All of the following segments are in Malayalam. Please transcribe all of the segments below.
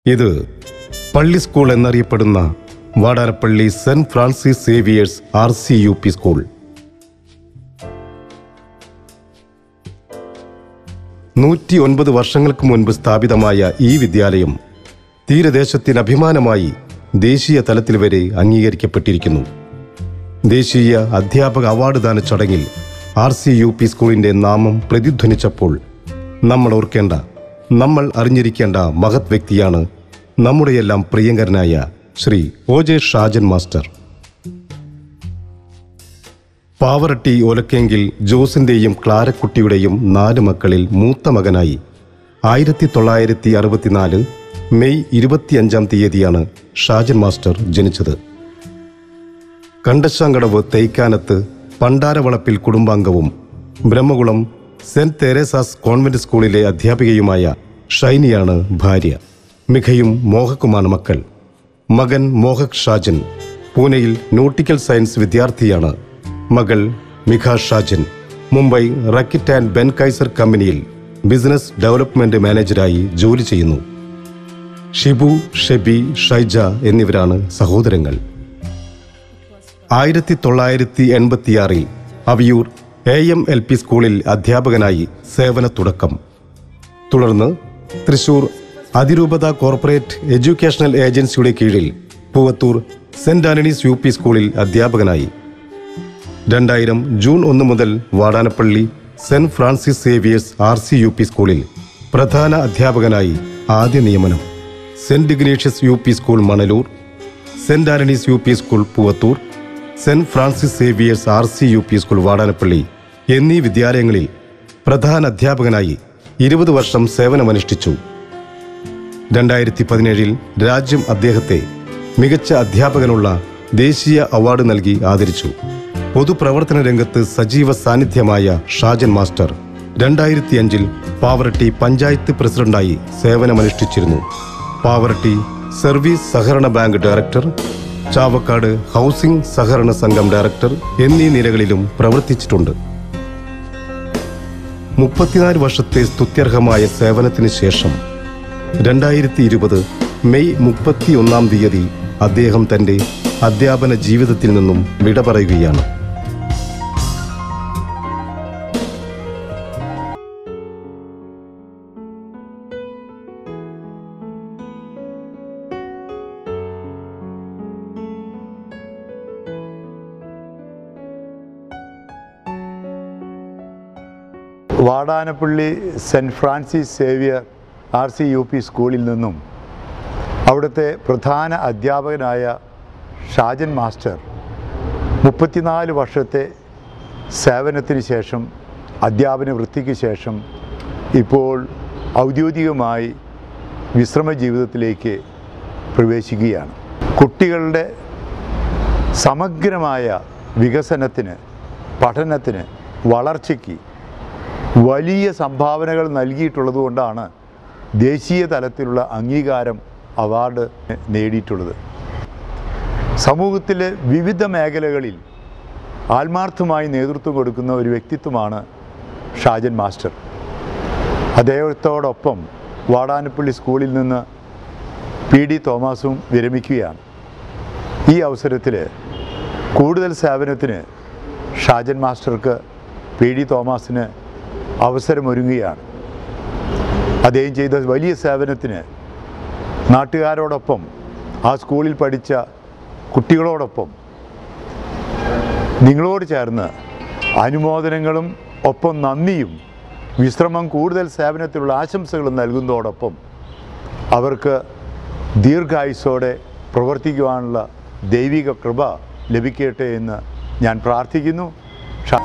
ഇത് പള്ളി സ്കൂൾ എന്നറിയപ്പെടുന്ന Vadanappally saint Francis Xavier's R C U P school നൂറ്റി ഒൻപത് വർഷങ്ങൾക്ക് മുൻപ് സ്ഥാപിതമായ ഈ വിദ്യാലയം തീരദേശത്തിന് അഭിമാനമായി ദേശീയ തലത്തിൽ വരെ അംഗീകരിക്കപ്പെട്ടിരിക്കുന്നു ദേശീയ അധ്യാപക അവാർഡ് ദാന ചടങ്ങിൽ ആർ സി യു പി സ്കൂളിന്റെ നാമം പ്രതിധ്വനിച്ചപ്പോൾ നമ്മൾ ഓർക്കേണ്ട നമ്മൾ അറിഞ്ഞിരിക്കേണ്ട മഹത് വ്യക്തിയാണ് നമ്മുടെയെല്ലാം പ്രിയങ്കരനായ Shri O J Shajan master Pavaratty ഒലക്കെങ്കിൽ ജോസിന്റെയും ക്ലാരക്കുട്ടിയുടെയും നാല് മക്കളിൽ മൂത്ത മകനായി ആയിരത്തി തൊള്ളായിരത്തി അറുപത്തിനാല് മെയ് ഇരുപത്തിയഞ്ചാം തീയതിയാണ് ഷാജൻ മാസ്റ്റർ ജനിച്ചത് കണ്ടശാങ്കടവ് തേയ്ക്കാനത്ത് പണ്ടാരവളപ്പിൽ കുടുംബാംഗവും ബ്രഹ്മകുളം സെന്റ് തെരേസാസ് കോൺവെന്റ് സ്കൂളിലെ അധ്യാപികയുമായ ഷൈനിയാണ് ഭാര്യ മിഖയും മോഹക്കുമാണ് മക്കൾ മകൻ മോഹക് ഷാജൻ പൂനെയിൽ നോട്ടിക്കൽ സയൻസ് വിദ്യാർത്ഥിയാണ് മകൾ Mikha Shajan Mumbai Reckitt and Benckiser കമ്പനിയിൽ ബിസിനസ് ഡെവലപ്മെന്റ് മാനേജരായി ജോലി ചെയ്യുന്നു ഷിബു ഷെബി ഷൈജ എന്നിവരാണ് സഹോദരങ്ങൾ ആയിരത്തി തൊള്ളായിരത്തി എൺപത്തിയാറിൽ Aviyoor A M L P സ്കൂളിൽ അധ്യാപകനായി സേവന തുടക്കം തുടർന്ന് തൃശൂർ അതിരൂപത കോർപ്പറേറ്റ് എഡ്യൂക്കേഷണൽ ഏജൻസിയുടെ കീഴിൽ Poovathur saint Antony's U P സ്കൂളിൽ അധ്യാപകനായി രണ്ടായിരം ജൂൺ ഒന്ന് മുതൽ Vadanappally saint Francis Xavier's R C U P സ്കൂളിൽ പ്രധാന അധ്യാപകനായി ആദ്യ നിയമനം saint Ignatius U P school Manalur saint Antony's U P school Poovathur saint Francis Xavier's R C U P school Vadanappally എന്നീ വിദ്യാലയങ്ങളിൽ പ്രധാന അധ്യാപകനായി ഇരുപത് വർഷം സേവനമനുഷ്ഠിച്ചു രണ്ടായിരത്തി പതിനേഴിൽ രാജ്യം അദ്ദേഹത്തെ മികച്ച അധ്യാപകനുള്ള ദേശീയ അവാർഡ് നൽകി ആദരിച്ചു പൊതുപ്രവർത്തന രംഗത്ത് സജീവ സാന്നിധ്യമായ ഷാജൻ മാസ്റ്റർ രണ്ടായിരത്തി അഞ്ചിൽ പാവറട്ടി പഞ്ചായത്ത് പ്രസിഡന്റായി സേവനമനുഷ്ഠിച്ചിരുന്നു പാവറട്ടി സർവീസ് സഹകരണ ബാങ്ക് ഡയറക്ടർ ചാവക്കാട് ഹൗസിംഗ് സഹകരണ സംഘം ഡയറക്ടർ എന്നീ നിലകളിലും പ്രവർത്തിച്ചിട്ടുണ്ട് മുപ്പത്തിനാല് വർഷത്തെ സ്തുത്യർഹമായ സേവനത്തിന് ശേഷം രണ്ടായിരത്തി ഇരുപത് മെയ് മുപ്പത്തി ഒന്നാം തീയതി അദ്ദേഹം തന്റെ അധ്യാപന ജീവിതത്തിൽ നിന്നും വിട പറയുകയാണ് Vadanappally saint Francis Xavier R C U P സ്കൂളിൽ നിന്നും അവിടുത്തെ പ്രധാന അധ്യാപകനായ ഷാജൻ മാസ്റ്റർ മുപ്പത്തിനാല് വർഷത്തെ സേവനത്തിന് ശേഷം അധ്യാപന വൃത്തിക്ക് ശേഷം ഇപ്പോൾ ഔദ്യോഗികമായി വിശ്രമ ജീവിതത്തിലേക്ക് പ്രവേശിക്കുകയാണ് കുട്ടികളുടെ സമഗ്രമായ വികസനത്തിന് പഠനത്തിന് വളർച്ചയ്ക്ക് വലിയ സംഭാവനകൾ നൽകിയിട്ടുള്ളത് കൊണ്ടാണ് ദേശീയ തലത്തിലുള്ള അംഗീകാരം അവാർഡ് നേടിയിട്ടുള്ളത് സമൂഹത്തിലെ വിവിധ മേഖലകളിൽ ആത്മാർത്ഥമായി നേതൃത്വം കൊടുക്കുന്ന ഒരു വ്യക്തിത്വമാണ് ഷാജൻ മാസ്റ്റർ അദ്ദേഹത്തോടൊപ്പം വാടാനപ്പള്ളി സ്കൂളിൽ നിന്ന് പി ഡി തോമസും വിരമിക്കുകയാണ് ഈ അവസരത്തിൽ കൂടുതൽ സേവനത്തിന് ഷാജൻ മാസ്റ്റർക്ക് പി ഡി തോമസിന് അവസരമൊരുങ്ങുകയാണ് അദ്ദേഹം ചെയ്ത വലിയ സേവനത്തിന് നാട്ടുകാരോടൊപ്പം ആ സ്കൂളിൽ പഠിച്ച കുട്ടികളോടൊപ്പം നിങ്ങളോട് ചേർന്ന് അനുമോദനങ്ങളും ഒപ്പം നന്ദിയും വിശ്രമം കൂടുതൽ സേവനത്തിലുള്ള ആശംസകളും നൽകുന്നതോടൊപ്പം അവർക്ക് ദീർഘായുസോടെ പ്രവർത്തിക്കുവാനുള്ള ദൈവിക കൃപ ലഭിക്കട്ടെ എന്ന് ഞാൻ പ്രാർത്ഥിക്കുന്നു ഷാ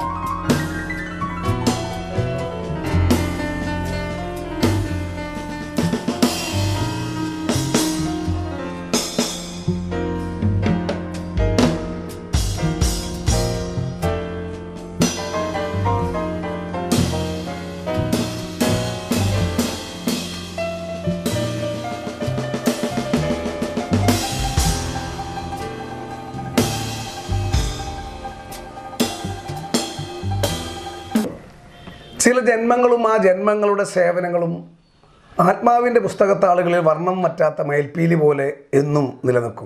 ചില ജന്മങ്ങളും ആ ജന്മങ്ങളുടെ സേവനങ്ങളും ആത്മാവിൻ്റെ പുസ്തകത്താളുകളിൽ വർണ്ണം മറ്റാത്ത മയിൽപ്പീലി പോലെ എന്നും നിലനിൽക്കും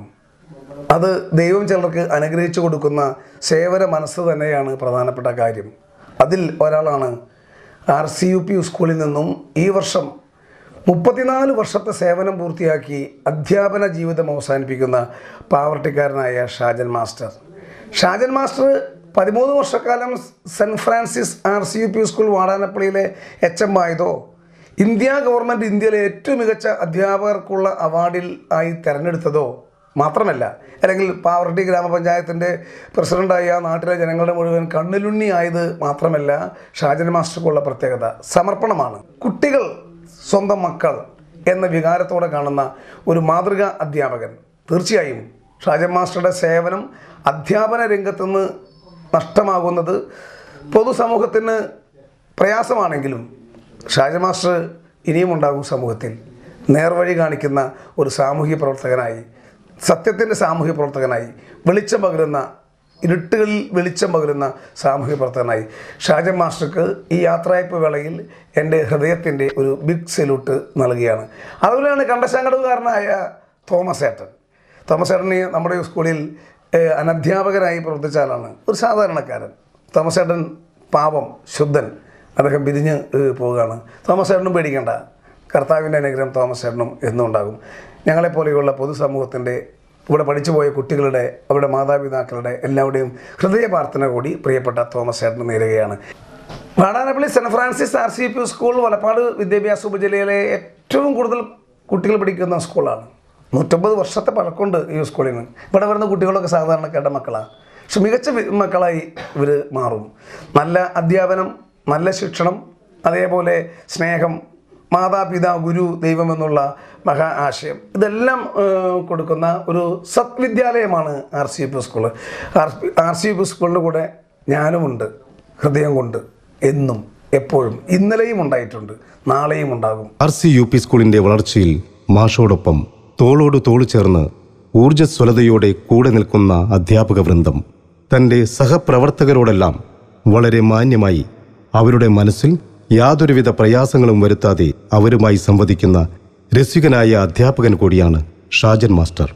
അത് ദൈവം ചിലർക്ക് അനുഗ്രഹിച്ചു കൊടുക്കുന്ന സേവന മനസ്സ് തന്നെയാണ് പ്രധാനപ്പെട്ട കാര്യം അതിൽ ഒരാളാണ് ആർ സി യു പി സ്കൂളിൽ നിന്നും ഈ വർഷം മുപ്പത്തിനാല് വർഷത്തെ സേവനം പൂർത്തിയാക്കി അധ്യാപന ജീവിതം അവസാനിപ്പിക്കുന്ന പാവർട്ടിക്കാരനായ ഷാജൻ മാസ്റ്റർ ഷാജൻ മാസ്റ്റർ പതിമൂന്ന് വർഷക്കാലം saint Francis R C U P school വാടാനപ്പള്ളിയിലെ എച്ച് എം ആയതോ ഇന്ത്യ ഗവൺമെൻറ് ഇന്ത്യയിലെ ഏറ്റവും മികച്ച അധ്യാപകർക്കുള്ള അവാർഡിൽ ആയി തിരഞ്ഞെടുത്തതോ മാത്രമല്ല അല്ലെങ്കിൽ പാവർട്ടി ഗ്രാമപഞ്ചായത്തിൻ്റെ പ്രസിഡൻ്റായ ആ നാട്ടിലെ ജനങ്ങളുടെ മുഴുവൻ കണ്ണിലുണ്ണി ആയത് മാത്രമല്ല ഷാജൻ മാസ്റ്റർക്കുള്ള പ്രത്യേകത സമർപ്പണമാണ് കുട്ടികൾ സ്വന്തം മക്കൾ എന്ന വികാരത്തോടെ കാണുന്ന ഒരു മാതൃകാ അധ്യാപകൻ തീർച്ചയായും ഷാജൻ മാസ്റ്ററുടെ സേവനം അധ്യാപന രംഗത്തുനിന്ന് നഷ്ടമാകുന്നത് പൊതുസമൂഹത്തിന് പ്രയാസമാണെങ്കിലും ഷാജ മാസ്റ്റർ ഇനിയും ഉണ്ടാകും സമൂഹത്തിൽ നേർവഴി കാണിക്കുന്ന ഒരു സാമൂഹ്യ പ്രവർത്തകനായി സത്യത്തിൻ്റെ സാമൂഹ്യ പ്രവർത്തകനായി വെളിച്ചം പകരുന്ന ഇരുട്ടുകളിൽ വെളിച്ചം പകരുന്ന സാമൂഹ്യ പ്രവർത്തകനായി ഷാജൻ മാസ്റ്റർക്ക് ഈ യാത്രയപ്പ് വേളയിൽ എൻ്റെ ഹൃദയത്തിൻ്റെ ഒരു ബിഗ് സല്യൂട്ട് നൽകുകയാണ് അതുപോലെയാണ് കണ്ടശാങ്കടവുകാരനായ തോമസ് ഏട്ടൻ തോമസ് ഏട്ടന് നമ്മുടെ സ്കൂളിൽ ഏഹ്, അനധ്യാപകനായി പ്രവർത്തിച്ച ആളാണ് ഒരു സാധാരണക്കാരൻ തോമസ് ഏട്ടൻ പാപം ശുദ്ധൻ അദ്ദേഹം പിരിഞ്ഞ് ഏഹ്, പോവുകയാണ് തോമസ് ഏട്ടനും പേടിക്കേണ്ട കർത്താവിൻ്റെ അനുഗ്രഹം തോമസ് ഏട്ടനും എന്നും ഉണ്ടാകും ഞങ്ങളെപ്പോലെയുള്ള പൊതുസമൂഹത്തിൻ്റെ ഇവിടെ പഠിച്ചു പോയ കുട്ടികളുടെ അവരുടെ മാതാപിതാക്കളുടെ എല്ലാവരുടെയും ഹൃദയ പ്രാർത്ഥന കൂടി പ്രിയപ്പെട്ട തോമസ് ഏട്ടന് നേരുകയാണ് Vadanappally saint Francis R C P school Valappad വിദ്യാഭ്യാസ ഉപജില്ലയിലെ ഏറ്റവും കൂടുതൽ കുട്ടികൾ പഠിക്കുന്ന സ്കൂളാണ് നൂറ്റമ്പത് വർഷത്തെ പഴക്കമുണ്ട് ഈ സ്കൂളിന് ഇവിടെ വരുന്ന കുട്ടികളൊക്കെ സാധാരണക്കാരുടെ മക്കളാണ് പക്ഷെ മികച്ച വി- മക്കളായി ഇവർ മാറും നല്ല അധ്യാപനം നല്ല ശിക്ഷണം അതേപോലെ സ്നേഹം മാതാപിതാ ഗുരു ദൈവം എന്നുള്ള മഹാ ആശയം ഇതെല്ലാം ഏഹ്, കൊടുക്കുന്ന ഒരു സത്വിദ്യാലയമാണ് R C P school R R C P സ്കൂളിൻ്റെ കൂടെ ഞാനുമുണ്ട് ഹൃദയം കൊണ്ട് എന്നും എപ്പോഴും ഇന്നലെയും ഉണ്ടായിട്ടുണ്ട് നാളെയും ഉണ്ടാകും ആർ സി യു പി സ്കൂളിന്റെ വളർച്ചയിൽ മാഷോടൊപ്പം തോളോട് തോള് ചേർന്ന് ഊർജ്ജസ്വലതയോടെ കൂടെ നിൽക്കുന്ന അധ്യാപക വൃന്ദം തന്റെ സഹപ്രവർത്തകരോടെല്ലാം വളരെ മാന്യമായി അവരുടെ മനസ്സിൽ യാതൊരുവിധ പ്രയാസങ്ങളും വരുത്താതെ അവരുമായി സംവദിക്കുന്ന രസികനായ അധ്യാപകൻ കൂടിയാണ് ഷാജൻ മാസ്റ്റർ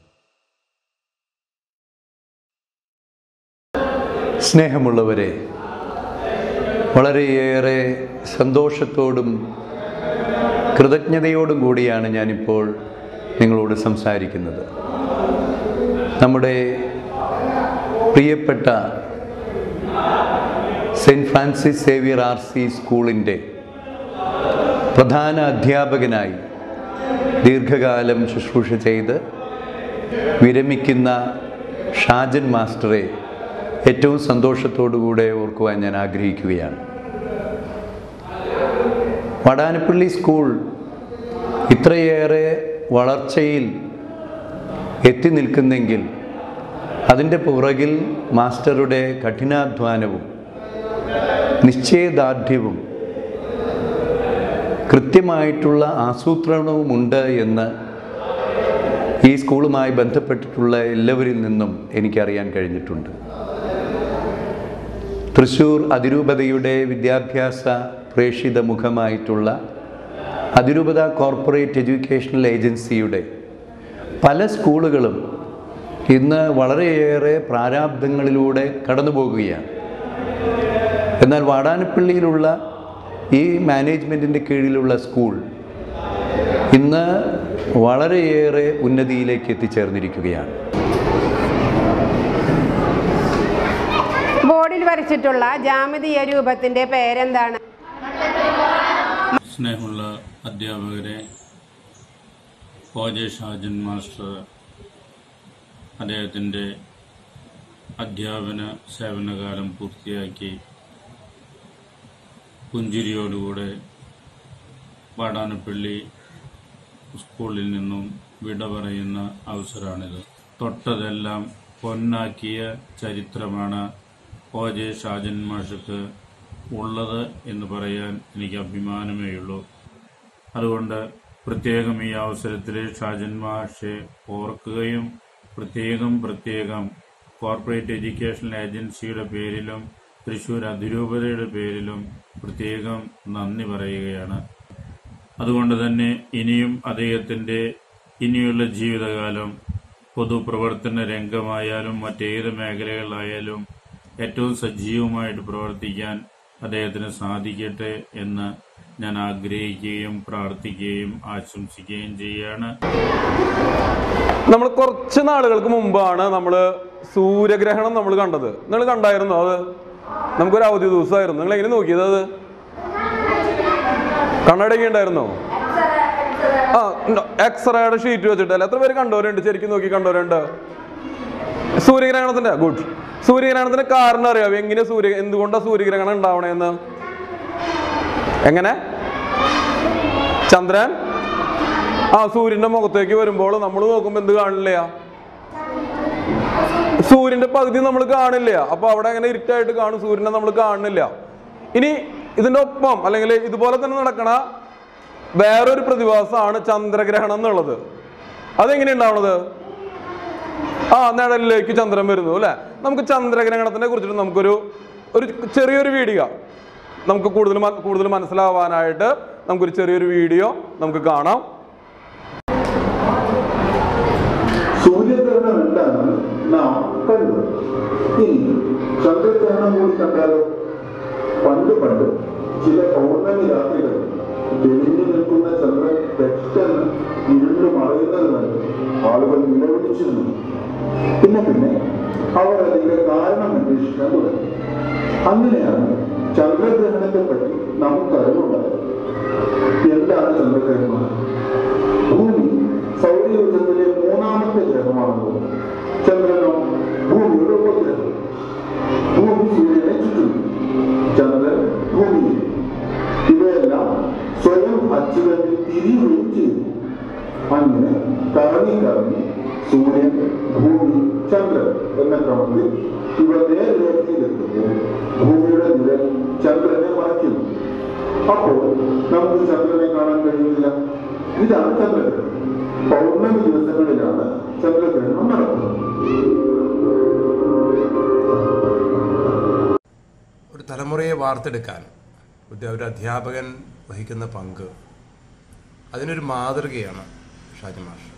സ്നേഹമുള്ളവരെ വളരെയേറെ സന്തോഷത്തോടും കൃതജ്ഞതയോടും കൂടിയാണ് ഞാനിപ്പോൾ നിങ്ങളോട് സംസാരിക്കുന്നത് നമ്മുടെ പ്രിയപ്പെട്ട saint Francis Xavier R C സ്കൂളിൻ്റെ പ്രധാന അധ്യാപകനായി ദീർഘകാലം ശുശ്രൂഷ ചെയ്ത് വിരമിക്കുന്ന ഷാജൻ മാസ്റ്ററെ ഏറ്റവും സന്തോഷത്തോടുകൂടെ ഓർക്കുവാൻ ഞാൻ ആഗ്രഹിക്കുകയാണ് വടാനപ്പള്ളി സ്കൂൾ ഇത്രയേറെ വളർച്ചയിൽ എത്തി നിൽക്കുന്നെങ്കിൽ അതിൻ്റെ പുറകിൽ മാസ്റ്ററുടെ കഠിനാധ്വാനവും നിശ്ചയദാർഢ്യവും കൃത്യമായിട്ടുള്ള ആസൂത്രണവുമുണ്ട് എന്ന് ഈ സ്കൂളുമായി ബന്ധപ്പെട്ടിട്ടുള്ള എല്ലാവരിൽ നിന്നും എനിക്കറിയാൻ കഴിഞ്ഞിട്ടുണ്ട് തൃശൂർ അതിരൂപതയുടെ വിദ്യാഭ്യാസ പ്രേക്ഷിത മുഖമായിട്ടുള്ള അതിരൂപത കോർപ്പറേറ്റ് എഡ്യൂക്കേഷണൽ ഏജൻസിയുടെ പല സ്കൂളുകളും ഇന്ന് വളരെയേറെ പ്രാരാബ്ദങ്ങളിലൂടെ കടന്നു പോകുകയാണ് എന്നാൽ വാടാനപ്പള്ളിയിലുള്ള ഈ മാനേജ്മെൻറ്റിൻ്റെ കീഴിലുള്ള സ്കൂൾ ഇന്ന് വളരെയേറെ ഉന്നതിയിലേക്ക് എത്തിച്ചേർന്നിരിക്കുകയാണ് ബോർഡിൽ വരച്ചിട്ടുള്ള ജാമിതീയ രൂപത്തിന്റെ പേരെന്താണ് സ്നേഹമുള്ള അധ്യാപകരെ ഒ ജെ ഷാജൻ മാസ്റ്റർ അദ്ദേഹത്തിൻ്റെ അധ്യാപന സേവനകാലം പൂർത്തിയാക്കി പുഞ്ചിരിയോടുകൂടെ വാടാനപ്പള്ളി സ്കൂളിൽ നിന്നും വിട പറയുന്ന അവസരമാണിത് തൊട്ടതെല്ലാം പൊന്നാക്കിയ ചരിത്രമാണ് ഒ ജെ ഷാജൻ മാഷക്ക് ഉള്ളത് എന്ന് പറയാൻ എനിക്ക് അഭിമാനമേയുള്ളൂ അതുകൊണ്ട് പ്രത്യേകം ഈ അവസരത്തിൽ ഷാജൻ മാഷെ ഓർക്കുകയും പ്രത്യേകം പ്രത്യേകം കോർപ്പറേറ്റ് എഡ്യൂക്കേഷൻ ഏജൻസിയുടെ പേരിലും തൃശൂർ അതിരൂപതയുടെ പേരിലും പ്രത്യേകം നന്ദി പറയുകയാണ് അതുകൊണ്ട് തന്നെ ഇനിയും അദ്ദേഹത്തിന്റെ ഇനിയുള്ള ജീവിതകാലം പൊതുപ്രവർത്തന രംഗമായാലും മറ്റേത് മേഖലകളിലായാലും ഏറ്റവും സജീവമായിട്ട് പ്രവർത്തിക്കാൻ അദ്ദേഹത്തിന് സാധിക്കട്ടെ എന്ന് ഞാൻ ആഗ്രഹിക്കുകയും പ്രാർത്ഥിക്കുകയും ആശംസിക്കുകയും ചെയ്യുകയാണ് നമ്മൾ കുറച്ച് നാളുകൾക്ക് മുമ്പാണ് നമ്മൾ സൂര്യഗ്രഹണം നമ്മൾ കണ്ടത് നിങ്ങൾ കണ്ടായിരുന്നോ അത് നമുക്കൊരു അവധി ദിവസമായിരുന്നു നിങ്ങൾ എങ്ങനെ നോക്കിയത് അത് കണ്ണടയൊക്കെ ഉണ്ടായിരുന്നോ ആ എക്സ്റേയുടെ ഷീറ്റ് വെച്ചിട്ടല്ലേ എത്ര പേര് കണ്ടവരുണ്ട് ശരിക്കും നോക്കി കണ്ടവരുണ്ട് സൂര്യഗ്രഹണത്തിന്റെ ഗുഡ് സൂര്യഗ്രഹണത്തിന്റെ കാരണം അറിയാവോ എങ്ങനെ സൂര്യ എന്തുകൊണ്ടാണ് സൂര്യഗ്രഹണം ഉണ്ടാവണേന്ന് എങ്ങനെ ചന്ദ്രൻ ആ സൂര്യന്റെ മുഖത്തേക്ക് വരുമ്പോൾ നമ്മൾ നോക്കുമ്പോൾ എന്ത് കാണില്ല സൂര്യന്റെ പകുതി നമ്മൾ കാണില്ല അപ്പൊ അവിടെ അങ്ങനെ ഇരുട്ടായിട്ട് കാണും സൂര്യനെ നമ്മൾ കാണുന്നില്ല ഇനി ഇതിന്റെ ഒപ്പം അല്ലെങ്കിൽ ഇതുപോലെ തന്നെ നടക്കണ വേറൊരു പ്രതിഭാസമാണ് ചന്ദ്രഗ്രഹണം എന്നുള്ളത് അതെങ്ങനെ ഉണ്ടാവണത് ആ നിഴലിലേക്ക് ചന്ദ്രൻ വരുന്നു അല്ലെ നമുക്ക് ചന്ദ്രഗ്രഹണത്തിനെ കുറിച്ചിട്ട് നമുക്കൊരു ഒരു ചെറിയൊരു വീഡിയോ നമുക്ക് കൂടുതൽ മ- കൂടുതൽ മനസ്സിലാവാനായിട്ട് നമുക്കൊരു ചെറിയൊരു വീഡിയോ നമുക്ക് കാണാം സൂര്യഗ്രഹണം എന്താണെന്ന് നാം കണ്ടു ഇനി ചന്ദ്രഗ്രഹണം കൂടി കണ്ടാലോ പണ്ട് പണ്ട് ചില പൗർണമി രാത്രികൾ തെളിഞ്ഞു നിൽക്കുന്ന ചന്ദ്രൻ പെട്ടെന്ന് ഇരുണ്ടു മറയുന്നത് കണ്ട് ആളുകൾ നിലവിളിച്ചിരുന്നു പിന്നെ പിന്നെ അവർ അതിന്റെ കാരണം അന്വേഷിക്കാൻ തുടങ്ങി അങ്ങനെയാണ് ചന്ദ്രഗ്രഹണത്തെ പറ്റി നമുക്ക് അറിവുണ്ടായത് എന്താണ് ചന്ദ്രഗ്രഹണം ഭൂമി സൗരയൂഥത്തിലെ മൂന്നാമത്തെ ഗ്രഹമാണല്ലോ ചന്ദ്രനോ ഭൂമിയുടെ ഉപഗ്രഹം ഭൂമി സൂര്യനെ ചുറ്റുന്നു ചന്ദ്രൻ ഭൂമിയെ ഇവയെല്ലാം സ്വയം അച്ചുതണ്ടിൽ തിരിയുകയും ചെയ്യുന്നു അങ്ങനെ കറങ്ങി കറങ്ങി സൂര്യൻ ഭൂമി ചന്ദ്രൻ എന്ന ക്രമത്തിൽ ഇവ നേർരേഖയിലെത്തുമ്പോൾ ഭൂമിയുടെ നിഴൽ ചന്ദ്രനെ മറയ്ക്കുന്നു അപ്പോൾ നമുക്ക് ചന്ദ്രനെ കാണാൻ കഴിയുന്നില്ല ഇതാണ് ചന്ദ്രഗ്രഹണം പൗർണമി ദിവസങ്ങളിലാണ് ചന്ദ്രഗ്രഹണം നടക്കുന്നത് ഒരു തലമുറയെ വാർത്തെടുക്കാൻ ഒരു ഒരു അധ്യാപകൻ വഹിക്കുന്ന പങ്ക് അതിനൊരു മാതൃകയാണ് ഷാജി മാഷ്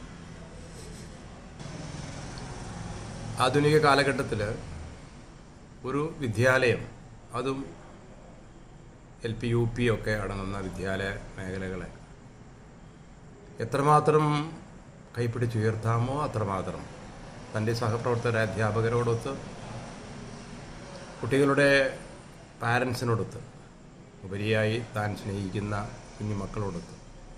ആധുനിക കാലഘട്ടത്തിൽ ഒരു വിദ്യാലയം അതും എൽ പി യു പി ഒക്കെ അടങ്ങുന്ന വിദ്യാലയ മേഖലകളെ എത്രമാത്രം കൈപ്പിടിച്ചുയർത്താമോ അത്രമാത്രം തൻ്റെ സഹപ്രവർത്തകരായ അധ്യാപകരോടൊത്ത് കുട്ടികളുടെ പാരൻസിനോടൊത്ത് ഉപരിയായി താൻ സ്നേഹിക്കുന്ന കുഞ്ഞു മക്കളോടൊത്ത്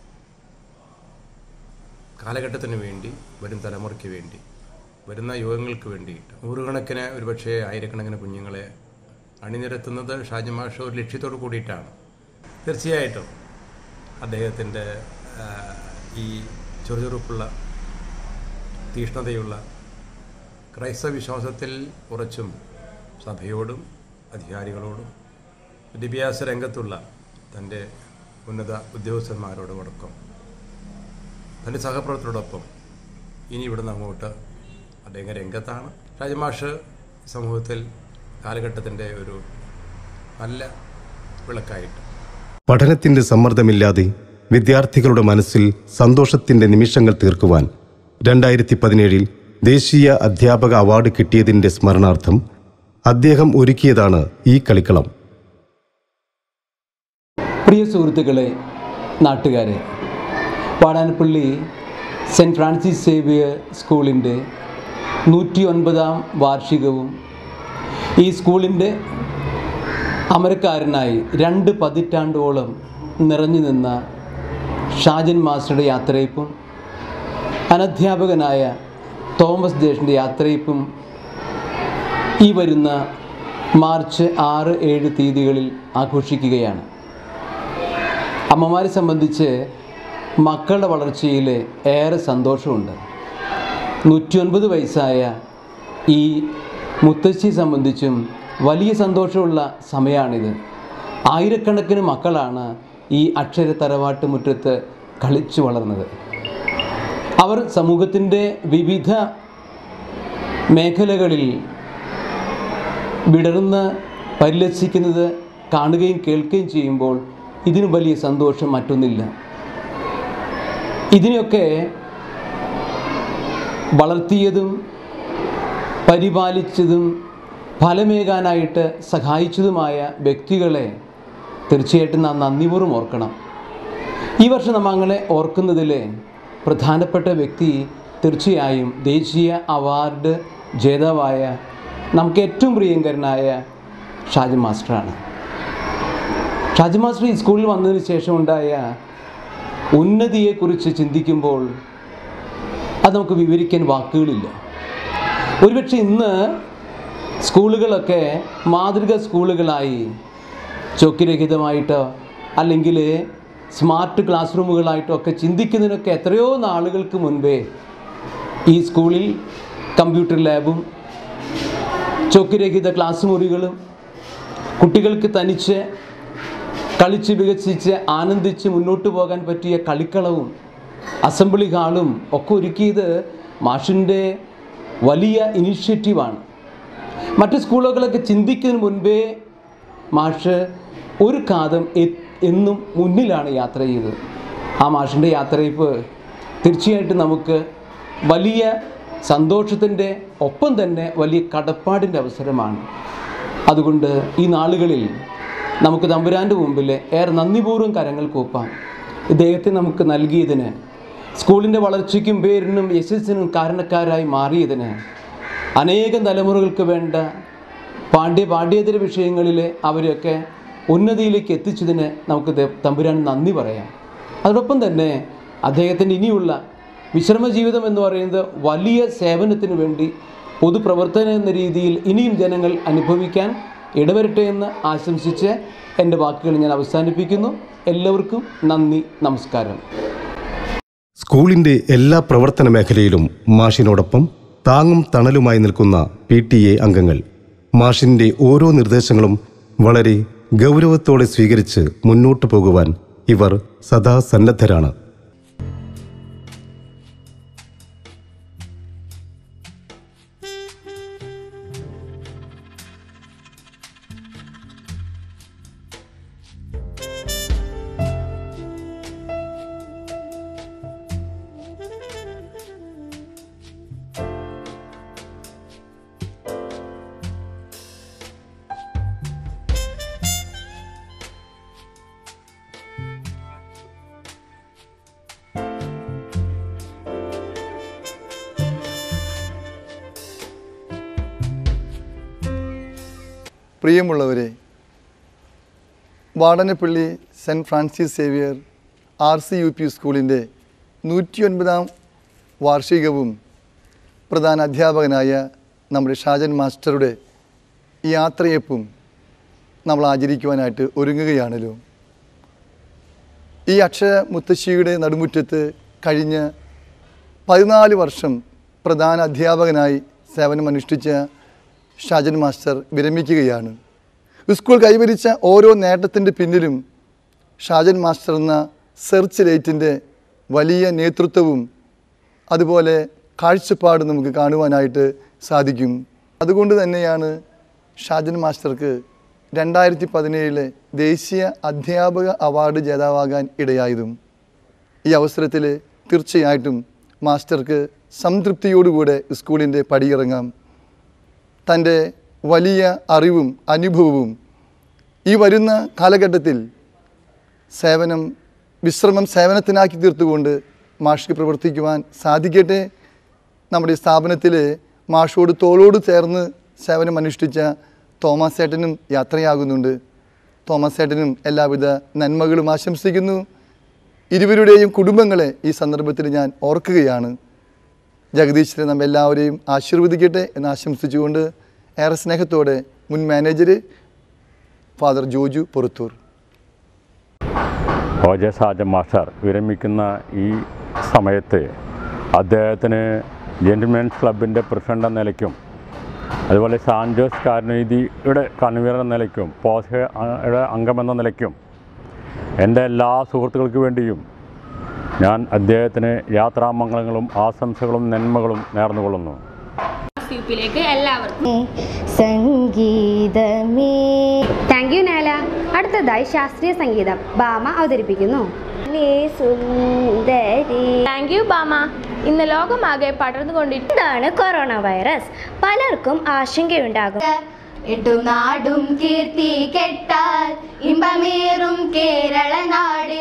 കാലഘട്ടത്തിന് വേണ്ടി വരും തലമുറയ്ക്ക് വേണ്ടി വരുന്ന യുഗങ്ങൾക്ക് വേണ്ടിയിട്ട് നൂറുകണക്കിന് ഒരുപക്ഷെ ആയിരക്കണക്കിന് കുഞ്ഞുങ്ങളെ അണിനിരത്തുന്നത് ഷാജി മാഷ് ഒരു ലക്ഷ്യത്തോട് കൂടിയിട്ടാണ് തീർച്ചയായിട്ടും അദ്ദേഹത്തിൻ്റെ ആ, ഈ ചുറുചുറുക്കുള്ള തീഷ്ണതയുള്ള ക്രൈസ്തവ വിശ്വാസത്തിൽ ഉറച്ചും സഭയോടും അധികാരികളോടും വിദ്യാഭ്യാസ രംഗത്തുള്ള തൻ്റെ ഉന്നത ഉദ്യോഗസ്ഥന്മാരോടും അടക്കം തൻ്റെ സഹപ്രവർത്തകരോടൊപ്പം ഇനി ഇവിടുന്ന് അങ്ങോട്ട് അദ്ദേഹം രംഗത്താണ് രാജമാഷ് സമൂഹത്തിൽ കാലഘട്ടത്തിൻ്റെ ഒരു നല്ല വിളക്കായിട്ട് പഠനത്തിന്റെ സമ്മർദ്ദമില്ലാതെ വിദ്യാർത്ഥികളുടെ മനസ്സിൽ സന്തോഷത്തിന്റെ നിമിഷങ്ങൾ തീർക്കുവാൻ രണ്ടായിരത്തി പതിനേഴിൽ ദേശീയ അധ്യാപക അവാർഡ് കിട്ടിയതിന്റെ സ്മരണാർത്ഥം അദ്ദേഹം ഒരുക്കിയതാണ് ഈ കളിക്കളം പ്രിയ സുഹൃത്തുക്കളെ നാട്ടുകാരെ വാടാനപ്പള്ളി സെൻറ്റ് ഫ്രാൻസിസ് സേവിയർ സ്കൂളിൻ്റെ നൂറ്റി ഒൻപതാം വാർഷികവും ഈ സ്കൂളിൻ്റെ അമരക്കാരനായി രണ്ട് പതിറ്റാണ്ടോളം നിറഞ്ഞു നിന്ന ഷാജൻ മാസ്റ്ററുടെ യാത്രയപ്പും അനധ്യാപകനായ തോമസ് ദേശിൻ്റെ യാത്രയപ്പും ഈ വരുന്ന മാർച്ച് ആറ് ഏഴ് തീയതികളിൽ ആഘോഷിക്കുകയാണ് അമ്മമാരെ സംബന്ധിച്ച് മക്കളുടെ വളർച്ചയിൽ ഏറെ സന്തോഷമുണ്ട് നൂറ്റിയൊൻപത് വയസ്സായ ഈ മുത്തശ്ശിയെ സംബന്ധിച്ചും വലിയ സന്തോഷമുള്ള സമയമാണിത് ആയിരക്കണക്കിന് മക്കളാണ് ഈ അക്ഷര തറവാട്ട് മുറ്റത്ത് കളിച്ചു വളർന്നത് അവർ സമൂഹത്തിൻ്റെ വിവിധ മേഖലകളിൽ വിടർന്ന് പരിലസിക്കുന്നത് കാണുകയും കേൾക്കുകയും ചെയ്യുമ്പോൾ ഇതിന് വലിയ സന്തോഷം മറ്റൊന്നില്ല ഇതിനെയൊക്കെ വളർത്തിയതും പരിപാലിച്ചതും ഫലമേകാനായിട്ട് സഹായിച്ചതുമായ വ്യക്തികളെ തീർച്ചയായിട്ടും നാം നന്ദിപൂർവ്വം ഓർക്കണം ഈ വർഷം നമ്മൾ അങ്ങനെ ഓർക്കുന്നതിൽ പ്രധാനപ്പെട്ട വ്യക്തി തീർച്ചയായും ദേശീയ അവാർഡ് ജേതാവായ നമുക്ക് ഏറ്റവും പ്രിയങ്കരനായ ഷാജി മാസ്റ്ററാണ് ഷാജി മാസ്റ്റർ ഈ സ്കൂളിൽ വന്നതിന് ശേഷം ഉണ്ടായ ഉന്നതിയെക്കുറിച്ച് ചിന്തിക്കുമ്പോൾ അത് നമുക്ക് വിവരിക്കാൻ വാക്കുകളില്ല ഒരുപക്ഷെ ഇന്ന് സ്കൂളുകളൊക്കെ മാതൃക സ്കൂളുകളായി ചോക്കിരഹിതമായിട്ടോ അല്ലെങ്കിൽ സ്മാർട്ട് ക്ലാസ് റൂമുകളായിട്ടോ ഒക്കെ ചിന്തിക്കുന്നതിനൊക്കെ എത്രയോ നാളുകൾക്ക് മുൻപേ ഈ സ്കൂളിൽ കമ്പ്യൂട്ടർ ലാബും ചോക്കിരഹിത ക്ലാസ് മുറികളും കുട്ടികൾക്ക് തനിച്ച് കളിച്ച് വികസിച്ച് ആനന്ദിച്ച് മുന്നോട്ട് പോകാൻ പറ്റിയ കളിക്കളവും അസംബ്ലി ഹാളും ഒക്കെ ഒരുക്കിയത് മാഷിൻ്റെ വലിയ ഇനിഷ്യേറ്റീവാണ് മറ്റ് സ്കൂളുകളൊക്കെ ചിന്തിക്കുന്നതിന് മുൻപേ മാഷ് ഒരു കാതം എ- എന്നും മുന്നിലാണ് യാത്ര ചെയ്തത് ആ മാഷിൻ്റെ യാത്രയപ്പ് തീർച്ചയായിട്ടും നമുക്ക് വലിയ സന്തോഷത്തിൻ്റെ ഒപ്പം തന്നെ വലിയ കടപ്പാടിൻ്റെ അവസരമാണ് അതുകൊണ്ട് ഈ നാളുകളിൽ നമുക്ക് തമ്പുരാൻ്റെ മുമ്പിൽ ഏറെ നന്ദിപൂർവ്വം കരങ്ങൾ കൂപ്പാം ഇദ്ദേഹത്തെ നമുക്ക് നൽകിയതിന് സ്കൂളിൻ്റെ വളർച്ചയ്ക്കും പേരിനും യശസ്സിനും കാരണക്കാരായി മാറിയതിന് അനേകം തലമുറകൾക്ക് വേണ്ട പാണ്ഡ്യ പാഠ്യേതര വിഷയങ്ങളിൽ അവരെയൊക്കെ ഉന്നതിയിലേക്ക് എത്തിച്ചതിന് നമുക്ക് ദേ- തമ്പുരാൻ നന്ദി പറയാം അതോടൊപ്പം തന്നെ അദ്ദേഹത്തിൻ്റെ ഇനിയുള്ള വിശ്രമ ജീവിതം എന്ന് പറയുന്നത് വലിയ സേവനത്തിന് വേണ്ടി പൊതുപ്രവർത്തനം എന്ന രീതിയിൽ ഇനിയും ജനങ്ങൾ അനുഭവിക്കാൻ ഇടവരട്ടെ എന്ന് ആശംസിച്ച് എൻ്റെ വാക്കുകൾ ഞാൻ അവസാനിപ്പിക്കുന്നു എല്ലാവർക്കും നന്ദി നമസ്കാരം സ്കൂളിന്റെ എല്ലാ പ്രവർത്തന മേഖലയിലും മാഷിനോടൊപ്പം താങ്ങും തണലുമായി നിൽക്കുന്ന പി ടി എ അംഗങ്ങൾ മാഷിന്റെ ഓരോ നിർദ്ദേശങ്ങളും വളരെ ഗൗരവത്തോടെ സ്വീകരിച്ച് മുന്നോട്ടു പോകുവാൻ ഇവർ സദാ സന്നദ്ധരാണ് പ്രിയമുള്ളവരെ Vadanappally saint Francis Xavier R C U P സ്കൂളിൻ്റെ നൂറ്റിയൊൻപതാം വാർഷികവും പ്രധാന അധ്യാപകനായ നമ്മുടെ ഷാജൻ മാസ്റ്ററുടെ യാത്രയപ്പും നമ്മൾ ആചരിക്കുവാനായിട്ട് ഒരുങ്ങുകയാണല്ലോ ഈ അക്ഷര മുത്തശ്ശിയുടെ നടുമുറ്റത്ത് കഴിഞ്ഞ പതിനാല് വർഷം പ്രധാന അധ്യാപകനായി സേവനമനുഷ്ഠിച്ച ഷാജൻ മാസ്റ്റർ വിരമിക്കുകയാണ് സ്കൂൾ കൈവരിച്ച ഓരോ നേട്ടത്തിൻ്റെ പിന്നിലും ഷാജൻ മാസ്റ്റർ എന്ന സെർച്ച് ലൈറ്റിൻ്റെ വലിയ നേതൃത്വവും അതുപോലെ കാഴ്ചപ്പാട് നമുക്ക് കാണുവാനായിട്ട് സാധിക്കും അതുകൊണ്ട് തന്നെയാണ് ഷാജൻ മാസ്റ്റർക്ക് രണ്ടായിരത്തി പതിനേഴിലെ ദേശീയ അധ്യാപക അവാർഡ് ജേതാവാകാൻ ഇടയായതും ഈ അവസരത്തിൽ തീർച്ചയായിട്ടും മാസ്റ്റർക്ക് സംതൃപ്തിയോടുകൂടെ സ്കൂളിൻ്റെ പടിയിറങ്ങാം തൻ്റെ വലിയ അറിവും അനുഭവവും ഈ വരുന്ന കാലഘട്ടത്തിൽ സേവനം വിശ്രമം സേവനത്തിനാക്കി തീർത്തുകൊണ്ട് മാഷ്ക്ക് പ്രവർത്തിക്കുവാൻ സാധിക്കട്ടെ നമ്മുടെ ഈ സ്ഥാപനത്തിൽ മാഷോട് തോളോട് ചേർന്ന് സേവനം അനുഷ്ഠിച്ച തോമസ് ഏട്ടനും യാത്രയാകുന്നുണ്ട് തോമസ് ഏട്ടനും എല്ലാവിധ നന്മകളും ആശംസിക്കുന്നു ഇരുവരുടെയും കുടുംബങ്ങളെ ഈ സന്ദർഭത്തിൽ ഞാൻ ഓർക്കുകയാണ് ജഗദീശ്വരൻ നമ്മെ എല്ലാവരെയും ആശീർവദിക്കട്ടെ എന്ന് ആശംസിച്ചുകൊണ്ട് ഏറെ സ്നേഹത്തോടെ മുൻ manager father Joju Poruthur O J Sajan master വിരമിക്കുന്ന ഈ സമയത്ത് അദ്ദേഹത്തിന് ജെൻറ്റിൽമെൻസ് ക്ലബിൻ്റെ പ്രസിഡന്റ് എന്ന നിലയ്ക്കും അതുപോലെ സാൻജോസ് കാരുണീതിയുടെ കൺവീനർ എന്ന നിലയ്ക്കും പോസയുടെ അംഗമെന്ന നിലയ്ക്കും എൻ്റെ എല്ലാ സുഹൃത്തുക്കൾക്ക് വേണ്ടിയും ഞാൻ അദ്ദേഹത്തിന് യാത്രാമംഗളങ്ങളും ആശംസകളും നന്മകളും നേർന്നുകൊള്ളുന്നു ലേക്ക് എല്ലാവർക്കും സംഗീതമേ താങ്ക് യു നാല അടുത്തതായി ശാസ്ത്രീയ സംഗീതം ബാമ അവതരിപ്പിക്കുന്നു സുന്ദരി താങ്ക് യു ബാമ ഇന്ന് ലോകമാകെ പടർന്നുകൊണ്ടിരിക്കും എന്താണ് കൊറോണ വൈറസ് പലർക്കും ആശങ്കയുണ്ടാകും എട്ടുനാടും കീർത്തി കെട്ടാൽ ഇമ്പമേറും കേരള നാട്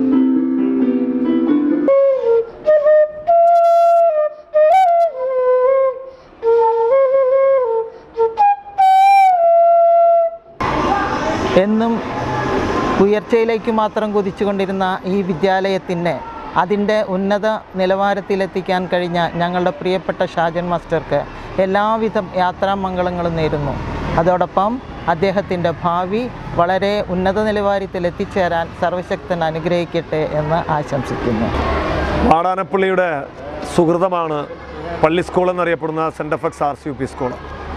എന്നും ഉയർച്ചയിലേക്ക് മാത്രം കുതിച്ചുകൊണ്ടിരുന്ന ഈ വിദ്യാലയത്തിന് അതിൻ്റെ ഉന്നത നിലവാരത്തിലെത്തിക്കാൻ കഴിഞ്ഞ ഞങ്ങളുടെ പ്രിയപ്പെട്ട ഷാജൻ മാസ്റ്റർക്ക് എല്ലാവിധ യാത്രാമംഗളങ്ങളും നേരുന്നു അതോടൊപ്പം അദ്ദേഹത്തിൻ്റെ ഭാവി വളരെ ഉന്നത നിലവാരത്തിൽ എത്തിച്ചേരാൻ സർവശക്തൻ അനുഗ്രഹിക്കട്ടെ എന്ന് ആശംസിക്കുന്നു വാടാനപ്പള്ളിയുടെ സുഹൃതമാണ് പള്ളി സ്കൂൾ എന്നറിയപ്പെടുന്ന saint എഫക്സ് R C U P school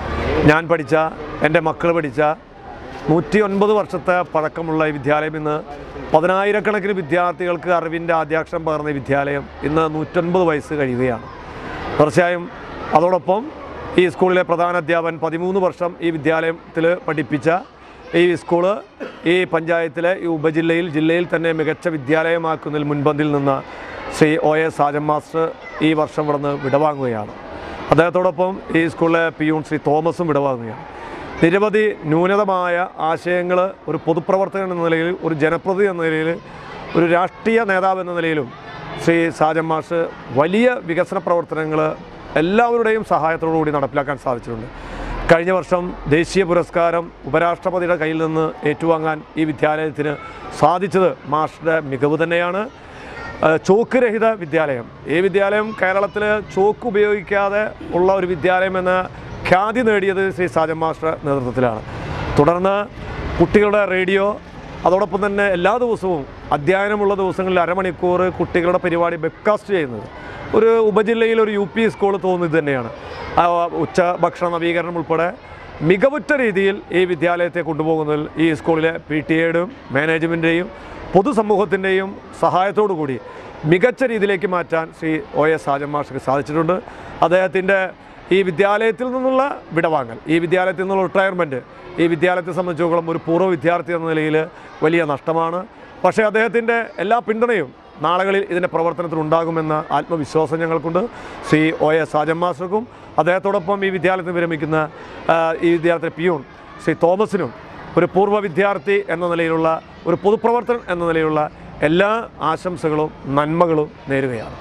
ഞാൻ പഠിച്ച എൻ്റെ മക്കൾ പഠിച്ച നൂറ്റി ഒൻപത് വർഷത്തെ പഴക്കമുള്ള ഈ വിദ്യാലയം ഇന്ന് പതിനായിരക്കണക്കിന് വിദ്യാർത്ഥികൾക്ക് അറിവിൻ്റെ ആദ്യാക്ഷരം പകർന്ന ഈ വിദ്യാലയം ഇന്ന് നൂറ്റൊൻപത് വയസ്സ് കഴിയുകയാണ് തീർച്ചയായും അതോടൊപ്പം ഈ സ്കൂളിലെ പ്രധാന അധ്യാപകൻ പതിമൂന്ന് വർഷം ഈ വിദ്യാലയത്തിൽ പഠിപ്പിച്ച ഈ സ്കൂള് ഈ പഞ്ചായത്തിലെ ഈ ഉപജില്ലയിൽ ജില്ലയിൽ തന്നെ മികച്ച വിദ്യാലയമാക്കുന്നതിൽ മുൻപന്തിൽ നിന്ന് Shri O S Sajan master ഈ വർഷം ഇവിടുന്ന് വിടവാങ്ങുകയാണ് അദ്ദേഹത്തോടൊപ്പം ഈ സ്കൂളിലെ പിയൂൺ ശ്രീ തോമസും വിടവാങ്ങുകയാണ് നിരവധി ന്യൂനതമായ ആശയങ്ങൾ ഒരു പൊതുപ്രവർത്തകൻ എന്ന നിലയിൽ ഒരു ജനപ്രതിനിധി എന്ന നിലയിൽ ഒരു രാഷ്ട്രീയ നേതാവ് എന്ന നിലയിലും ശ്രീ സാജൻ മാഷ് വലിയ വികസന പ്രവർത്തനങ്ങൾ എല്ലാവരുടെയും സഹായത്തോടു കൂടി നടപ്പിലാക്കാൻ സാധിച്ചിട്ടുണ്ട് കഴിഞ്ഞ വർഷം ദേശീയ പുരസ്കാരം ഉപരാഷ്ട്രപതിയുടെ കയ്യിൽ നിന്ന് ഏറ്റുവാങ്ങാൻ ഈ വിദ്യാലയത്തിന് സാധിച്ചത് മാഷിൻ്റെ മികവ് തന്നെയാണ് ഏഹ് ചോക്ക് രഹിത വിദ്യാലയം ഈ വിദ്യാലയം കേരളത്തിൽ ചോക്ക് ഉപയോഗിക്കാതെ ഉള്ള ഒരു വിദ്യാലയം എന്ന ഖ്യാതി നേടിയത് ശ്രീ സാജൻ മാസ്റ്റർ നേതൃത്വത്തിലാണ് തുടർന്ന് കുട്ടികളുടെ റേഡിയോ അതോടൊപ്പം തന്നെ എല്ലാ ദിവസവും അധ്യയനമുള്ള ദിവസങ്ങളിൽ അരമണിക്കൂർ കുട്ടികളുടെ പരിപാടി വെബ്കാസ്റ്റ് ചെയ്യുന്നത് ഒരു ഉപജില്ലയിൽ ഒരു യു പി സ്കൂൾ തോന്നുന്നത് തന്നെയാണ് ആ ഉച്ച ഭക്ഷണ നവീകരണം ഉൾപ്പെടെ മികവുറ്റ രീതിയിൽ ഈ വിദ്യാലയത്തെ കൊണ്ടുപോകുന്നതിൽ ഈ സ്കൂളിലെ പി ടി എയുടെയും മാനേജ്മെൻറ്റിൻ്റെയും പൊതുസമൂഹത്തിൻ്റെയും സഹായത്തോടു കൂടി മികച്ച രീതിയിലേക്ക് മാറ്റാൻ ശ്രീ ഒ എസ് സാജൻ മാഷക്ക് സാധിച്ചിട്ടുണ്ട് അദ്ദേഹത്തിൻ്റെ ഈ വിദ്യാലയത്തിൽ നിന്നുള്ള വിടവാങ്ങൽ ഈ വിദ്യാലയത്തിൽ നിന്നുള്ള റിട്ടയർമെൻറ്റ് ഈ വിദ്യാലയത്തെ സംബന്ധിച്ചിടത്തോളം ഒരു പൂർവ്വ വിദ്യാർത്ഥി എന്ന നിലയിൽ വലിയ നഷ്ടമാണ് പക്ഷേ അദ്ദേഹത്തിൻ്റെ എല്ലാ പിന്തുണയും നാളുകളിൽ ഇതിൻ്റെ പ്രവർത്തനത്തിൽ ഉണ്ടാകുമെന്ന ആത്മവിശ്വാസം ഞങ്ങൾക്കുണ്ട് ശ്രീ ഒ എസ് സാജൻ മാസ്റ്റർക്കും അദ്ദേഹത്തോടൊപ്പം ഈ വിദ്യാലയത്തിൽ വിരമിക്കുന്ന ആ, ഈ വിദ്യാലയത്തിലെ പിയൂൺ ശ്രീ തോമസിനും ഒരു പൂർവ്വ വിദ്യാർത്ഥി എന്ന നിലയിലുള്ള ഒരു പൊതുപ്രവർത്തകൻ എന്ന നിലയിലുള്ള എല്ലാ ആശംസകളും നന്മകളും നേരുകയാണ്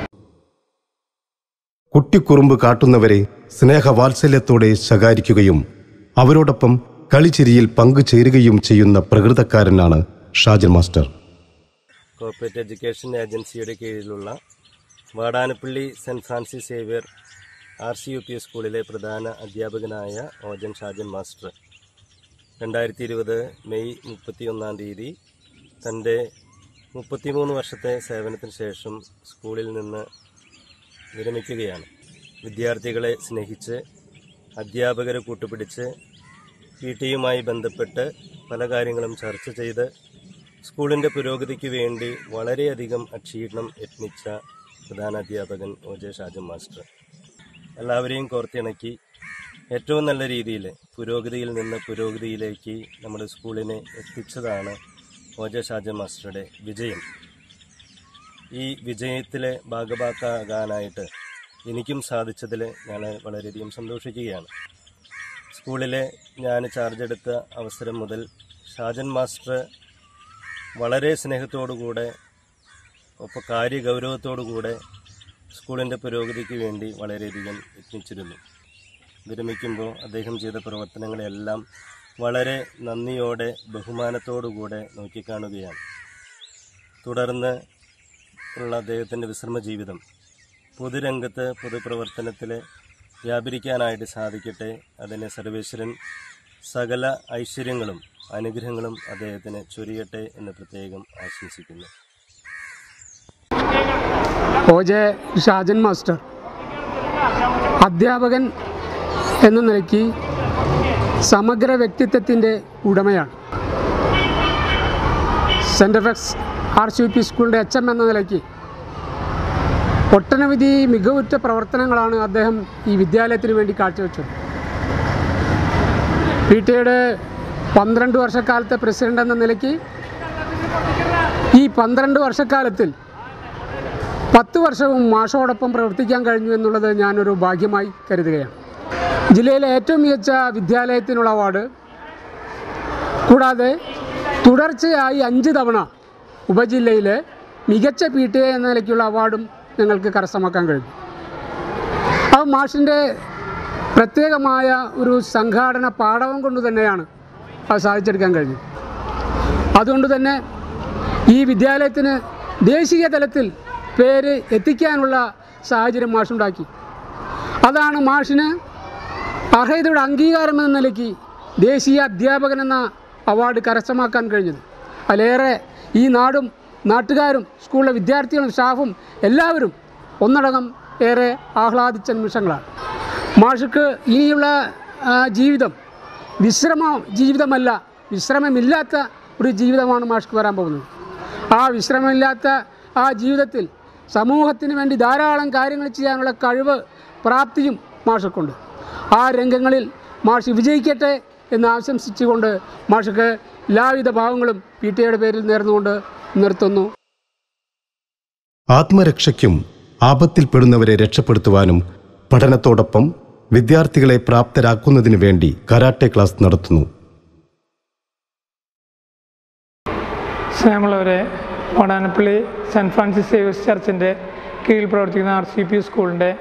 കുട്ടിക്കുറുമ്പ് കാട്ടുന്നവരെ സ്നേഹവാത്സല്യത്തോടെ ശകാരിക്കുകയും അവരോടൊപ്പം കളിച്ചിരിയിൽ പങ്കുചേരുകയും ചെയ്യുന്ന പ്രകൃതക്കാരനാണ് ഷാജൻ മാസ്റ്റർ കോർപ്പറേറ്റ് എഡ്യൂക്കേഷൻ ഏജൻസിയുടെ കീഴിലുള്ള Vadanappally saint Francis Xavier R C U P സ്കൂളിലെ പ്രധാന അധ്യാപകനായ ഓജൻ ഷാജൻ മാസ്റ്റർ രണ്ടായിരത്തി ഇരുപത് മെയ് മുപ്പത്തി ഒന്നാം തീയതി തൻ്റെ മുപ്പത്തിമൂന്ന് വർഷത്തെ സേവനത്തിന് ശേഷം സ്കൂളിൽ നിന്ന് വിരമിക്കുകയാണ് വിദ്യാർത്ഥികളെ സ്നേഹിച്ച് അധ്യാപകരെ കൂട്ടുപിടിച്ച് പി ടിയുമായി ബന്ധപ്പെട്ട് പല കാര്യങ്ങളും ചർച്ച ചെയ്ത് സ്കൂളിൻ്റെ പുരോഗതിക്ക് വേണ്ടി വളരെയധികം അക്ഷീണം യത്നിച്ച പ്രധാനാധ്യാപകൻ ഒ ജെ ഷാജൻ മാസ്റ്റർ എല്ലാവരെയും കോർത്തിണക്കി ഏറ്റവും നല്ല രീതിയിൽ പുരോഗതിയിൽ നിന്ന് പുരോഗതിയിലേക്ക് നമ്മുടെ സ്കൂളിനെ എത്തിച്ചതാണ് ഒ ജെ ഷാജൻ മാസ്റ്ററുടെ വിജയം ഈ വിജയത്തിലെ ഭാഗഭാക്കാകാനായിട്ട് എനിക്കും സാധിച്ചതിൽ ഞാൻ വളരെയധികം സന്തോഷിക്കുകയാണ് സ്കൂളിലെ ഞാൻ ചാർജ് എടുത്ത അവസരം മുതൽ ഷാജൻ മാസ്റ്റർ വളരെ സ്നേഹത്തോടുകൂടെ ഒപ്പം കാര്യഗൗരവത്തോടുകൂടെ സ്കൂളിൻ്റെ പുരോഗതിക്ക് വേണ്ടി വളരെയധികം യത്നിച്ചിരുന്നു വിരമിക്കുമ്പോൾ അദ്ദേഹം ചെയ്ത പ്രവർത്തനങ്ങളെല്ലാം വളരെ നന്ദിയോടെ ബഹുമാനത്തോടുകൂടെ നോക്കിക്കാണുകയാണ് തുടർന്ന് ഉള്ള അദ്ദേഹത്തിൻ്റെ വിശ്രമ ജീവിതം പൊതുരംഗത്ത് പൊതുപ്രവർത്തനത്തിൽ വ്യാപരിക്കാനായിട്ട് സാധിക്കട്ടെ അതിന് സർവേശ്വരൻ സകല ഐശ്വര്യങ്ങളും അനുഗ്രഹങ്ങളും അദ്ദേഹത്തിന് ചൊരിയട്ടെ എന്ന് പ്രത്യേകം ആശംസിക്കുന്നു ഒ ജെ ഷാജൻ മാസ്റ്റർ അധ്യാപകൻ എന്ന നിലയ്ക്ക് സമഗ്ര വ്യക്തിത്വത്തിൻ്റെ ഉടമയാണ് സെൻറ്റ് എഫക്സ് ആർ സി പി സ്കൂളിൻ്റെ എച്ച് എം എന്ന നിലയ്ക്ക് ഒട്ടനവധി മികവുറ്റ പ്രവർത്തനങ്ങളാണ് അദ്ദേഹം ഈ വിദ്യാലയത്തിന് വേണ്ടി കാഴ്ചവെച്ചത് പി ടി എയുടെ പന്ത്രണ്ട് വർഷക്കാലത്തെ പ്രസിഡന്റ് എന്ന നിലയ്ക്ക് ഈ പന്ത്രണ്ട് വർഷക്കാലത്തിൽ പത്ത് വർഷവും മാഷോടൊപ്പം പ്രവർത്തിക്കാൻ കഴിഞ്ഞു എന്നുള്ളത് ഞാനൊരു ഭാഗ്യമായി കരുതുകയാണ് ജില്ലയിലെ ഏറ്റവും മികച്ച വിദ്യാലയത്തിനുള്ള അവാർഡ് കൂടാതെ തുടർച്ചയായി അഞ്ച് തവണ ഉപജില്ലയിലെ മികച്ച പി ടി എ എന്ന നിലയ്ക്കുള്ള അവാർഡും ഞങ്ങൾക്ക് കരസ്ഥമാക്കാൻ കഴിഞ്ഞു അത് മാഷിൻ്റെ പ്രത്യേകമായ ഒരു സംഘാടന പാഠവും കൊണ്ട് തന്നെയാണ് അത് സാധിച്ചെടുക്കാൻ കഴിഞ്ഞത് അതുകൊണ്ട് തന്നെ ഈ വിദ്യാലയത്തിന് ദേശീയ തലത്തിൽ പേര് എത്തിക്കാനുള്ള സാഹചര്യം മാഷുണ്ടാക്കി അതാണ് മാഷിന് അർഹതയുടെ അംഗീകാരം എന്ന നിലയ്ക്ക് ദേശീയ അധ്യാപകൻ എന്ന അവാർഡ് കരസ്ഥമാക്കാൻ കഴിഞ്ഞത് അതിലേറെ ഈ നാടും നാട്ടുകാരും സ്കൂളിലെ വിദ്യാർത്ഥികളും സ്റ്റാഫും എല്ലാവരും ഒന്നടങ്കം ഏറെ ആഹ്ലാദിച്ച നിമിഷങ്ങളാണ് മാഷക്ക് ഇനിയുള്ള ആ, ജീവിതം വിശ്രമ ജീവിതമല്ല വിശ്രമമില്ലാത്ത ഒരു ജീവിതമാണ് മാഷ്ക്ക് വരാൻ പോകുന്നത് ആ വിശ്രമമില്ലാത്ത ആ ജീവിതത്തിൽ സമൂഹത്തിന് വേണ്ടി ധാരാളം കാര്യങ്ങൾ ചെയ്യാനുള്ള കഴിവ് പ്രാപ്തിയും മാഷക്കുണ്ട് ആ രംഗങ്ങളിൽ മാഷ് വിജയിക്കട്ടെ എന്ന് ആശംസിച്ചുകൊണ്ട് മാഷക്ക് എല്ലാവിധ ഭാവങ്ങളും പി ടി എയുടെ പേരിൽ നേർന്നുകൊണ്ട് നിർത്തുന്നു ആത്മരക്ഷയ്ക്കും ആപത്തിൽപ്പെടുന്നവരെ രക്ഷപ്പെടുത്തുവാനും പഠനത്തോടൊപ്പം വിദ്യാർത്ഥികളെ പ്രാപ്തരാക്കുന്നതിനു വേണ്ടി കരാട്ടെ ക്ലാസ് നടത്തുന്നു സ്നേഹമുള്ളവരെ വടാനപ്പള്ളി സെൻറ്റ് ഫ്രാൻസിസ് സേവേഴ്സ് ചർച്ചിൻ്റെ കീഴിൽ പ്രവർത്തിക്കുന്ന ആർ സി പി സ്കൂളിൻ്റെ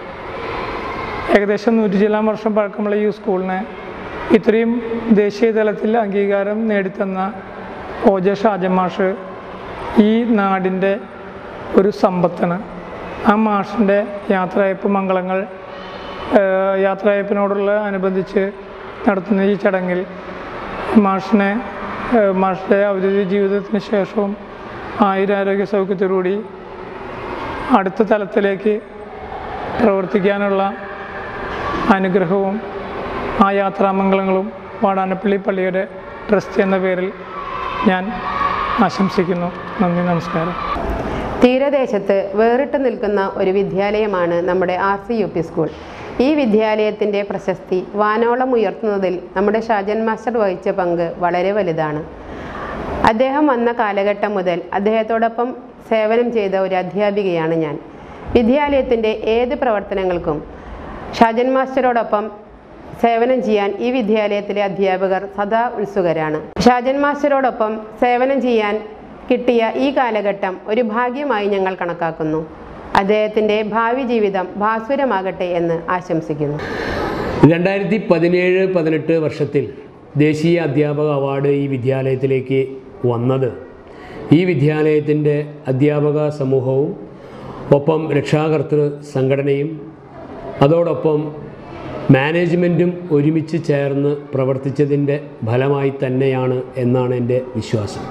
ഏകദേശം നൂറ്റി ചില്ലാൻ വർഷം പഴക്കമുള്ള ഈ സ്കൂളിന് ഇത്രയും ദേശീയ തലത്തിൽ അംഗീകാരം നേടിത്തന്ന ഒ ജെ ഷാജൻ മാഷ് ഈ നാടിൻ്റെ ഒരു സമ്പത്താണ് ആ മാഷിൻ്റെ യാത്രയപ്പ് മംഗളങ്ങൾ ഏഹ്, യാത്രയപ്പിനോടുള്ള അനുബന്ധിച്ച് നടത്തുന്ന ഈ ചടങ്ങിൽ മാഷിനെ ഏഹ്, മാഷിൻ്റെ ഔദ്യോഗിക ജീവിതത്തിന് ശേഷവും ആയുരാരോഗ്യ സൗഖ്യത്തോടുകൂടി അടുത്ത തലത്തിലേക്ക് പ്രവർത്തിക്കാനുള്ള അനുഗ്രഹവും ആ യാത്രാമംഗളങ്ങളും വാടാനപ്പള്ളി പള്ളിയുടെ ട്രസ്റ്റ് എന്ന പേരിൽ ഞാൻ ആശംസിക്കുന്നു നന്ദി നമസ്കാരം തീരദേശത്ത് വേറിട്ട് നിൽക്കുന്ന ഒരു വിദ്യാലയമാണ് നമ്മുടെ R C U P school ഈ വിദ്യാലയത്തിൻ്റെ പ്രശസ്തി വാനോളം ഉയർത്തുന്നതിൽ നമ്മുടെ ഷാജൻ മാസ്റ്റർ വഹിച്ച പങ്ക് വളരെ വലുതാണ് അദ്ദേഹം വന്ന കാലഘട്ടം മുതൽ അദ്ദേഹത്തോടൊപ്പം സേവനം ചെയ്ത ഒരു അധ്യാപികയാണ് ഞാൻ വിദ്യാലയത്തിൻ്റെ ഏത് പ്രവർത്തനങ്ങൾക്കും ഷാജൻ മാസ്റ്ററോടൊപ്പം സേവനം ചെയ്യാൻ ഈ വിദ്യാലയത്തിലെ അധ്യാപകർ സദാ ഉത്സുകരാണ് ഷാജൻ മാസ്റ്ററോടൊപ്പം സേവനം ചെയ്യാൻ കിട്ടിയ ഈ കാലഘട്ടം ഒരു ഭാഗ്യമായി ഞങ്ങൾ കണക്കാക്കുന്നു അദ്ദേഹത്തിൻ്റെ ഭാവി ജീവിതം ഭാസുരമാകട്ടെ എന്ന് ആശംസിക്കുന്നു രണ്ടായിരത്തി പതിനേഴ് പതിനെട്ട് വർഷത്തിൽ ദേശീയ അധ്യാപക അവാർഡ് ഈ വിദ്യാലയത്തിലേക്ക് വന്നത് ഈ വിദ്യാലയത്തിൻ്റെ അധ്യാപക സമൂഹവും ഒപ്പം രക്ഷാകർതൃ സംഘടനയും അതോടൊപ്പം മാനേജ്മെൻറ്റും ഒരുമിച്ച് ചേർന്ന് പ്രവർത്തിച്ചതിൻ്റെ ഫലമായി തന്നെയാണ് എന്നാണ് എൻ്റെ വിശ്വാസം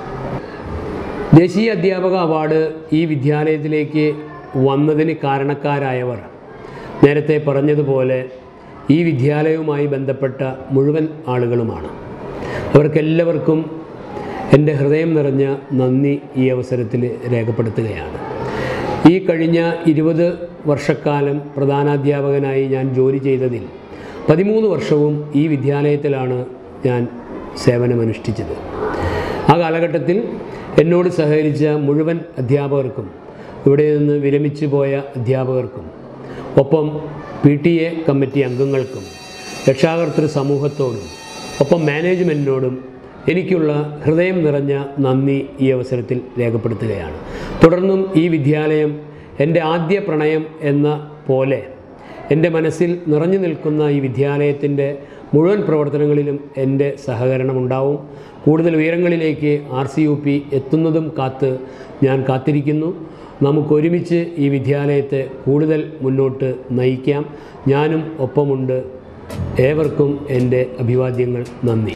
ദേശീയ അധ്യാപക അവാർഡ് ഈ വിദ്യാലയത്തിലേക്ക് വന്നതിന് കാരണക്കാരായവർ നേരത്തെ പറഞ്ഞതുപോലെ ഈ വിദ്യാലയവുമായി ബന്ധപ്പെട്ട മുഴുവൻ ആളുകളുമാണ് അവർക്കെല്ലാവർക്കും എൻ്റെ ഹൃദയം നിറഞ്ഞ നന്ദി ഈ അവസരത്തിൽ രേഖപ്പെടുത്തുകയാണ് ഈ കഴിഞ്ഞ ഇരുപത് വർഷക്കാലം പ്രധാനാധ്യാപകനായി ഞാൻ ജോലി ചെയ്തതിൽ പതിമൂന്ന് വർഷവും ഈ വിദ്യാലയത്തിലാണ് ഞാൻ സേവനമനുഷ്ഠിച്ചത് ആ കാലഘട്ടത്തിൽ എന്നോട് സഹകരിച്ച മുഴുവൻ അധ്യാപകർക്കും ഇവിടെ നിന്ന് വിരമിച്ചു പോയ അധ്യാപകർക്കും ഒപ്പം പി ടി എ കമ്മിറ്റി അംഗങ്ങൾക്കും രക്ഷാകർതൃ സമൂഹത്തോടും ഒപ്പം മാനേജ്മെൻറ്റിനോടും എനിക്കുള്ള ഹൃദയം നിറഞ്ഞ നന്ദി ഈ അവസരത്തിൽ രേഖപ്പെടുത്തുകയാണ് തുടർന്നും ഈ വിദ്യാലയം എൻ്റെ ആദ്യ പ്രണയം എന്ന പോലെ എൻ്റെ മനസ്സിൽ നിറഞ്ഞു നിൽക്കുന്ന ഈ വിദ്യാലയത്തിൻ്റെ മുഴുവൻ പ്രവർത്തനങ്ങളിലും എൻ്റെ സഹകരണം ഉണ്ടാവും കൂടുതൽ ഉയരങ്ങളിലേക്ക് ആർ സി യു പി എത്തുന്നതും കാത്ത് ഞാൻ കാത്തിരിക്കുന്നു നമുക്കൊരുമിച്ച് ഈ വിദ്യാലയത്തെ കൂടുതൽ മുന്നോട്ട് നയിക്കാം ഞാനും ഒപ്പമുണ്ട് ഏവർക്കും എൻ്റെ അഭിവാദ്യങ്ങൾ നന്ദി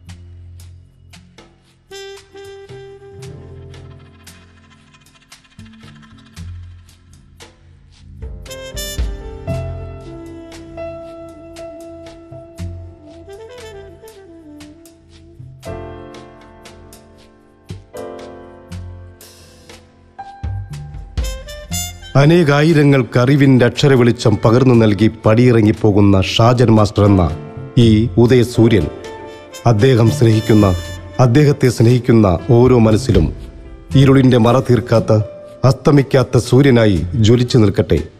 അനേകായിരങ്ങൾക്ക് അറിവിൻ്റെ അക്ഷരവെളിച്ചം പകർന്നു നൽകി പടിയിറങ്ങിപ്പോകുന്ന ഷാജൻ മാസ്റ്റർ എന്ന ഈ ഉദയസൂര്യൻ അദ്ദേഹം സ്നേഹിക്കുന്ന അദ്ദേഹത്തെ സ്നേഹിക്കുന്ന ഓരോ മനസ്സിലും ഇരുളിൻ്റെ മറ തീർക്കാത്ത അസ്തമിക്കാത്ത സൂര്യനായി ജ്വലിച്ചു നിൽക്കട്ടെ